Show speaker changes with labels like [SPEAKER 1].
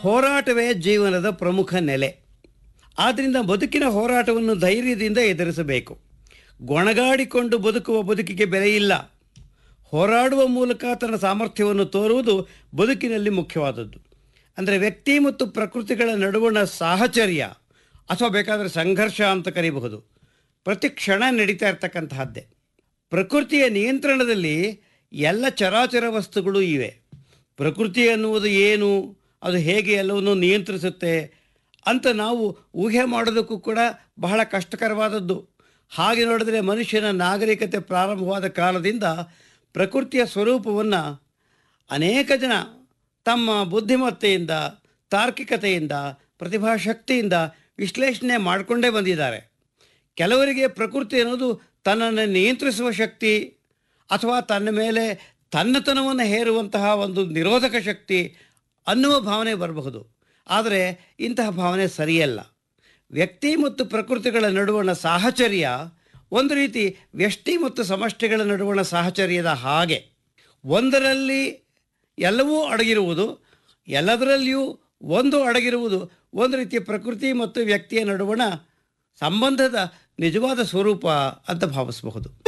[SPEAKER 1] ಹೋರಾಟವೇ ಜೀವನದ ಪ್ರಮುಖ ನೆಲೆ ಆದ್ದರಿಂದ ಬದುಕಿನ ಹೋರಾಟವನ್ನು ಧೈರ್ಯದಿಂದ ಎದುರಿಸಬೇಕು ಗೊಣಗಾಡಿಕೊಂಡು ಬದುಕುವ ಬದುಕಿಗೆ ಬೆಲೆ ಇಲ್ಲ ಹೋರಾಡುವ ಮೂಲಕ ತನ್ನ ಸಾಮರ್ಥ್ಯವನ್ನು ತೋರುವುದು ಬದುಕಿನಲ್ಲಿ ಮುಖ್ಯವಾದದ್ದು ಅಂದರೆ ವ್ಯಕ್ತಿ ಮತ್ತು ಪ್ರಕೃತಿಗಳ ನಡುವಣ ಸಾಹಚರ್ಯ ಅಥವಾ ಬೇಕಾದರೆ ಸಂಘರ್ಷ ಅಂತ ಕರೀಬಹುದು ಪ್ರತಿ ಕ್ಷಣ ನಡೀತಾ ಇರ್ತಕ್ಕಂತಹದ್ದೇ ಪ್ರಕೃತಿಯ ನಿಯಂತ್ರಣದಲ್ಲಿ ಎಲ್ಲ ಚರಾಚರ ವಸ್ತುಗಳು ಇವೆ ಪ್ರಕೃತಿ ಅನ್ನುವುದು ಏನು ಅದು ಹೇಗೆ ಎಲ್ಲವನ್ನು ನಿಯಂತ್ರಿಸುತ್ತೆ ಅಂತ ನಾವು ಊಹೆ ಮಾಡೋದಕ್ಕೂ ಕೂಡ ಬಹಳ ಕಷ್ಟಕರವಾದದ್ದು ಹಾಗೆ ನೋಡಿದರೆ ಮನುಷ್ಯನ ನಾಗರಿಕತೆ ಪ್ರಾರಂಭವಾದ ಕಾಲದಿಂದ ಪ್ರಕೃತಿಯ ಸ್ವರೂಪವನ್ನು ಅನೇಕ ಜನ ತಮ್ಮ ಬುದ್ಧಿಮತ್ತೆಯಿಂದ ತಾರ್ಕಿಕತೆಯಿಂದ ಪ್ರತಿಭಾಶಕ್ತಿಯಿಂದ ವಿಶ್ಲೇಷಣೆ ಮಾಡಿಕೊಂಡೇ ಬಂದಿದ್ದಾರೆ ಕೆಲವರಿಗೆ ಪ್ರಕೃತಿ ಅನ್ನೋದು ತನ್ನನ್ನು ನಿಯಂತ್ರಿಸುವ ಶಕ್ತಿ ಅಥವಾ ತನ್ನ ಮೇಲೆ ತನ್ನತನವನ್ನು ಹೇರುವಂತಹ ಒಂದು ನಿರೋಧಕ ಶಕ್ತಿ ಅನ್ನುವ ಭಾವನೆ ಬರಬಹುದು ಆದರೆ ಇಂತಹ ಭಾವನೆ ಸರಿಯಲ್ಲ ವ್ಯಕ್ತಿ ಮತ್ತು ಪ್ರಕೃತಿಗಳ ನಡುವಣ ಸಾಹಚರ್ಯ ಒಂದು ರೀತಿ ವ್ಯಷ್ಟಿ ಮತ್ತು ಸಮಷ್ಟಿಗಳ ನಡುವಣ ಸಾಹಚರ್ಯದ ಹಾಗೆ ಒಂದರಲ್ಲಿ ಎಲ್ಲವೂ ಅಡಗಿರುವುದು ಎಲ್ಲದರಲ್ಲಿಯೂ ಒಂದು ಅಡಗಿರುವುದು ಒಂದು ರೀತಿಯ ಪ್ರಕೃತಿ ಮತ್ತು ವ್ಯಕ್ತಿಯ ನಡುವಣ ಸಂಬಂಧದ ನಿಜವಾದ ಸ್ವರೂಪ ಅಂತ ಭಾವಿಸಬಹುದು